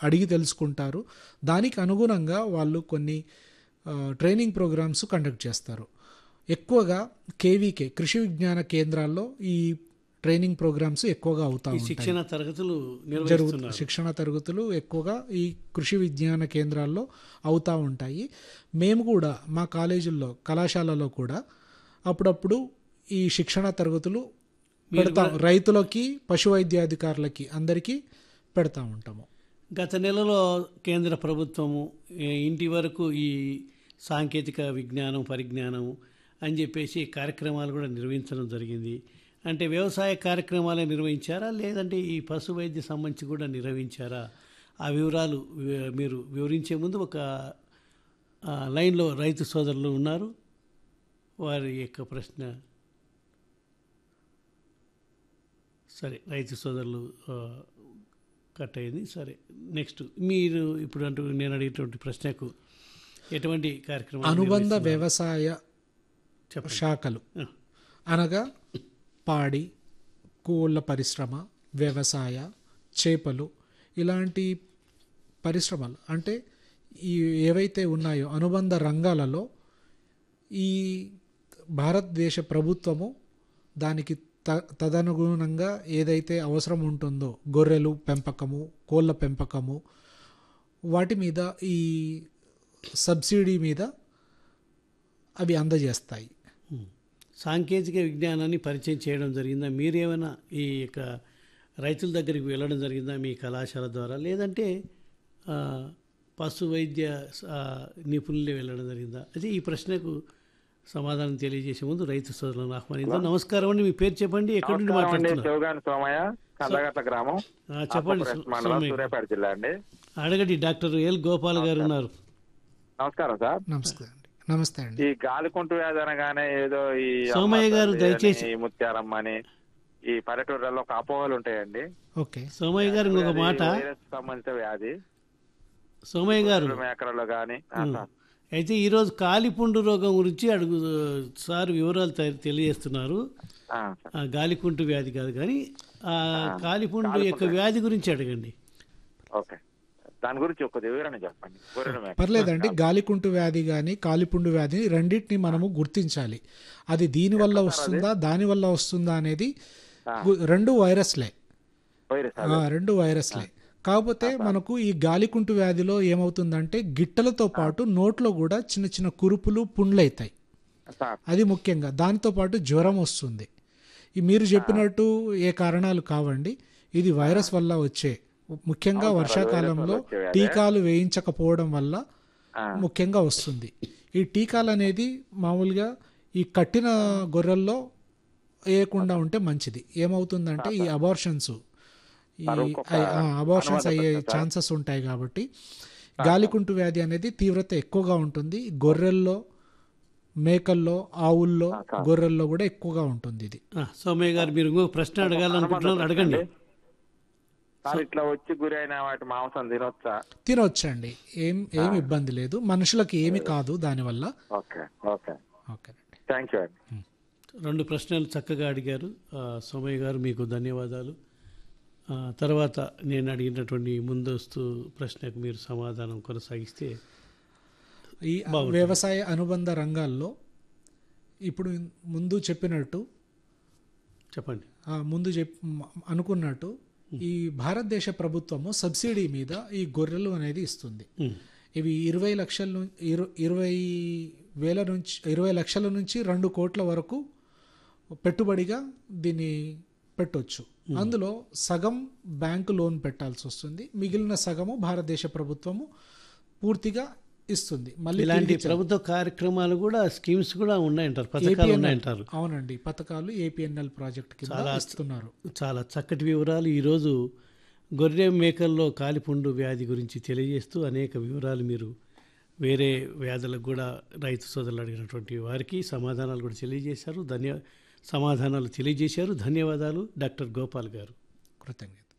అడిగి తెలుసుకుంటారు దానికి అనుగుణంగా వాళ్ళు కొన్ని ఆ, ట్రైనింగ్ ప్రోగ్రామ్స్ కండక్ట్ చేస్తారు ఎక్కువగా కేవీకే కృషి విజ్ఞాన కేంద్రాల్లో ఈ ట్రైనింగ్ ప్రోగ్రామ్స్ ఎక్కువగా అవుతా ఈ ఉంటాయి శిక్షణ తరగతులు జరుగు నిర్వహిస్తున్నారు శిక్షణ తరగతులు ఎక్కువగా ఈ కృషి విజ్ఞాన కేంద్రాల్లో అవుతూ ఉంటాయి మేము కూడా మా కాలేజీల్లో కళాశాలలో కూడా అప్పుడప్పుడు ఈ శిక్షణ తరగతులు పెడతాం రైతులకి పశు వైద్యాధికారులకి అందరికీ పెడతా ఉంటాము గత నెలలో కేంద్ర ప్రభుత్వము ఏ, ఇంటి వరకు ఈ సాంకేతిక విజ్ఞానం పరిజ్ఞానం అని చెప్పేసి కార్యక్రమాలు కూడా నిర్వహించడం జరిగింది అంటే వ్యవసాయ కార్యక్రమాలే నిర్వహించారా లేదంటే ఈ పశు వైద్య సంబంధించి కూడా నిర్వహించారా ఆ వివరాలు వి- మీరు వివరించే ముందు ఒక ఆ, లైన్లో రైతు సోదరులు ఉన్నారు వారి యొక్క ప్రశ్న సరే రైతు సోదరులు ఆ, కట్ అయింది సరే నెక్స్ట్ మీరు ఇప్పుడు అంటూ నేను అడిగేటువంటి ప్రశ్నకు ఎటువంటి కార్యక్రమం అనుబంధ వ్యవసాయ చెప్పండి శాఖలు ఆ, అనగా పాడి కోళ్ళ పరిశ్రమ వ్యవసాయ చేపలు ఇలాంటి పరిశ్రమలు అంటే ఈ ఏవైతే ఉన్నాయో అనుబంధ రంగాలలో ఈ భారతదేశ ప్రభుత్వము దానికి త తదనుగుణంగా ఏదైతే అవసరం ఉంటుందో గొర్రెలు పెంపకము కోళ్ళ పెంపకము వాటి మీద ఈ సబ్సిడీ మీద అవి అందజేస్తాయి సాంకేతిక విజ్ఞానాన్ని పరిచయం చేయడం జరిగిందా మీరేమైనా ఈ యొక్క రైతుల దగ్గరికి వెళ్ళడం జరిగిందా మీ కళాశాల ద్వారా లేదంటే ఆ, పశు వైద్య ఆ, నిపుణులే వెళ్ళడం జరిగిందా అయితే ఈ ప్రశ్నకు సమాధానం తెలియజేసే ముందు రైతు సోదరులను ఆహ్వానిద్దాం నమస్కారం అండి మీ పేరు చెప్పండి ఎక్కడి నుండి నమస్కారం అండి మాట్లాడుతున్నారు చౌగాని సోమయ్య కందగట్ల గ్రామం ఆ, చెప్పండి ఆత్మకూరు సో- మండలం సోమయ్య. సూర్యాపేట జిల్లా అండి అడగండి డాక్టర్ ఎల్ గోపాల్ గారు ఉన్నారు నమస్కారం సార్ నమస్తే అండి నమస్తే అండి ఈ గాలికుంటు వ్యాధి అనగానే ఏదో ఈ సోమయ్య అమ్మ గారు తల్లి అని, దయచేసి- ఈ ముత్యారమ్మ అని ఈ పల్లెటూర్లలో ఒక అపోహలు ఉంటాయండి ఓకే సోమయ్య గారు ఇంకొక అది మాట వైరస్ సంబంధించిన వ్యాధి సోమయ్య గారు మేకలలో గాని ఆ, సార్. అయితే ఈరోజు కాలిపుండు రోగం గురించి అడుగు సార్ వివరాలు తె- తెలియజేస్తున్నారు ఆ, సార్. ఆ గాలికుంటు వ్యాధి కాదు కానీ ఆ కాలిపుండు యొక్క వ్యాధి గురించి అడగండి ఓకే దాని గురించి ఒక వివరణ చెప్పండి గొర్రెల మేక పర్లేదండి గాలికుంటు వ్యాధి కానీ కాలిపుండు వ్యాధి రెండింటిని మనము గుర్తించాలి అది దీని వల్ల వస్తుందా దాని వల్ల వస్తుందా అనేది గు- రెండు వైరస్లే వైరస్ ఆ, రెండు వైరస్లే కాకపోతే మనకు ఈ గాలికుంటు వ్యాధిలో ఏమవుతుందంటే గిట్టలతో పాటు నోట్లో కూడా చిన్న చిన్న కురుపులు పుండ్లు అవుతాయి సార్ అది ముఖ్యంగా దానితో పాటు జ్వరం వస్తుంది ఈ మీరు చెప్పినట్టు ఏ కారణాలు కావండి ఇది వైరస్ వల్ల వచ్చే ముఖ్యంగా వర్షాకాలంలో వచ్చే వ్యాధే. టీకాలు వేయించకపోవడం వల్ల ఆ. ముఖ్యంగా వస్తుంది ఈ టీకాలు అనేది మామూలుగా ఈ కట్టిన గొర్రెల్లో వేయకుండా ఉంటే మంచిది ఏమవుతుందంటే ఈ అబార్షన్స్ ఈ అబార్షన్స్ అయ్యే ఛాన్సెస్ ఉంటాయి కాబట్టి గాలికుంటు వ్యాధి అనేది తీవ్రత ఎక్కువగా ఉంటుంది గొర్రెల్లో మేకల్లో ఆవుల్లో గొర్రెల్లో కూడా ఎక్కువగా ఉంటుంది ఇది ఆ, సోమయ్య గారు మీరు ఇంకొక ప్రశ్న అడగాలనుకుంటున్నారు అడగండి సార్ ఇట్లా వచ్చి గురి అయిన వాటి మాంసం తినొచ్చా తినొచ్చండి ఏం ఏం ఇబ్బంది లేదు మనుషులకు ఏమి కాదు దానివల్ల ఓకే ఓకే ఓకేనండి థ్యాంక్ యూ అండి రెండు ప్రశ్నలు చక్కగా అడిగారు ఆ, సోమయ్య గారు మీకు ధన్యవాదాలు ఆ, తర్వాత నేను అడిగినటువంటి ముందస్తు ప్రశ్నకు మీరు సమాధానం కొనసాగిస్తే ఈ వ్యవసాయ అనుబంధ రంగాల్లో ఇప్పుడు ముందు చెప్పినట్టు చెప్పండి ఆ, ముందు చెప్ అనుకున్నట్టు ఈ భారతదేశ ప్రభుత్వము సబ్సిడీ మీద ఈ గొర్రెలు అనేది ఇస్తుంది ఉమ్. ఇవి ఇరవై లక్షల ను- ఇరు- ఇరవై వేల నుంచి ఇరవై లక్షల నుంచి రెండు కోట్ల వరకు పెట్టుబడిగా దీన్ని పెట్టొచ్చు అందులో సగం బ్యాంకు లోన్ పెట్టాల్సి వస్తుంది మిగిలిన సగము భారతదేశ ప్రభుత్వము పూర్తిగా ఇస్తుంది మళ్ళీ ఇలాంటి తిరిగి ప్రభుత్వ కార్యక్రమాలు కూడా స్కీమ్స్ కూడా ఉన్నాయంటారు పథకాలు APNL ఉన్నాయంటారు అవునండి పథకాలు ఏపీఎన్ఎల్ ప్రాజెక్ట్ కింద చాలా ఇస్తున్నారు చాలా చక్కటి వివరాలు ఈరోజు గొర్రె మేకల్లో కాలిపుండు వ్యాధి గురించి తెలియజేస్తూ అనేక వివరాలు మీరు వేరే వ్యాధులకు కూడా రైతు సోదరులు అడిగినటువంటి వారికి సమాధానాలు కూడా తెలియజేశారు ధన్య సమాధానాలు తెలియజేశారు ధన్యవాదాలు డాక్టర్ గోపాల్ గారు కృతజ్ఞత